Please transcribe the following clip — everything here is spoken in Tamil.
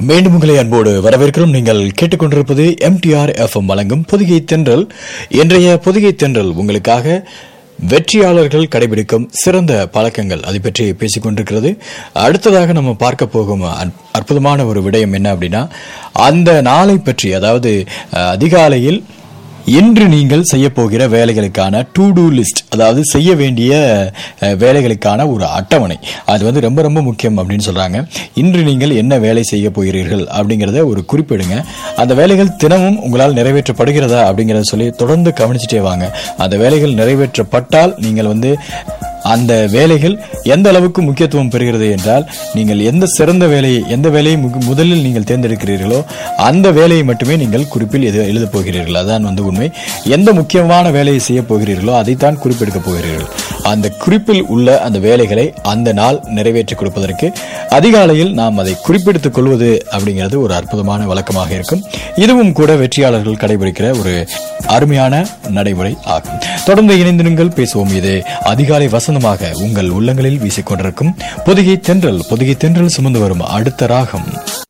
மீண்டும் உங்களை அன்போடு வரவேற்கிறோம் நீங்கள் கேட்டுக்கொண்டிருப்பது எம்டிஆர் எஃப்எம் வழங்கும் புதுகை தென்றல் இன்றைய புதுகை தென்றல் உங்களுக்காக வெற்றியாளர்கள் கடைபிடிக்கும் சிறந்த பழக்கங்கள் அதை பற்றி பேசிக் கொண்டிருக்கிறது அடுத்ததாக நம்ம பார்க்க போகும் அற்- அற்புதமான ஒரு விடயம் என்ன அப்படின்னா அந்த நாளை பற்றி அதாவது அஹ், அதிகாலையில் இன்று நீங்கள் செய்ய போகிற வேலைகளுக்கான டு டூ லிஸ்ட் அதாவது செய்ய வேண்டிய அஹ், வேலைகளுக்கான ஒரு அட்டவணை அது வந்து ரொம்ப ரொம்ப முக்கியம் அப்படின்னு சொல்றாங்க இன்று நீங்கள் என்ன வேலை செய்ய போகிறீர்கள் அப்படிங்கிறத ஒரு குறிப்பிடுங்க அந்த வேலைகள் தினமும் உங்களால் நிறைவேற்றப்படுகிறதா அப்படிங்கிறத சொல்லி தொடர்ந்து கவனிச்சுட்டே வாங்க அந்த வேலைகள் நிறைவேற்றப்பட்டால் நீங்கள் வந்து அந்த வேலைகள் எந்த அளவுக்கு முக்கியத்துவம் பெறுகிறது என்றால் நீங்கள் எந்த சிறந்த வேலையை எந்த வேலையை முக- முதலில் நீங்கள் தேர்ந்தெடுக்கிறீர்களோ அந்த வேலையை மட்டுமே நீங்கள் குறிப்பில் எது எழுதப் போகிறீர்கள் அதான் வந்து உண்மை எந்த முக்கியமான வேலையை செய்ய போகிறீர்களோ அதைத்தான் குறிப்பெடுக்க போகிறீர்கள் அந்த குறிப்பில் உள்ள அந்த வேலைகளை அந்த நாள் நிறைவேற்றி கொடுப்பதற்கு அதிகாலையில் நாம் அதை குறிப்பெடுத்துக் கொள்வது அப்படிங்கிறது ஒரு அற்புதமான வழக்கமாக இருக்கும் இதுவும் கூட வெற்றியாளர்கள் கடைபிடிக்கிற ஒரு அருமையான நடைமுறை ஆகும் தொடர்ந்து இணைந்திருங்கள் பேசுவோம் இது அதிகாலை வசந்தமாக உங்கள் உள்ளங்களில் வீசிக்கொண்டிருக்கும் பொதிகை தென்றல் பொதிகை தென்றல் சுமந்து வரும் அடுத்த ராகம்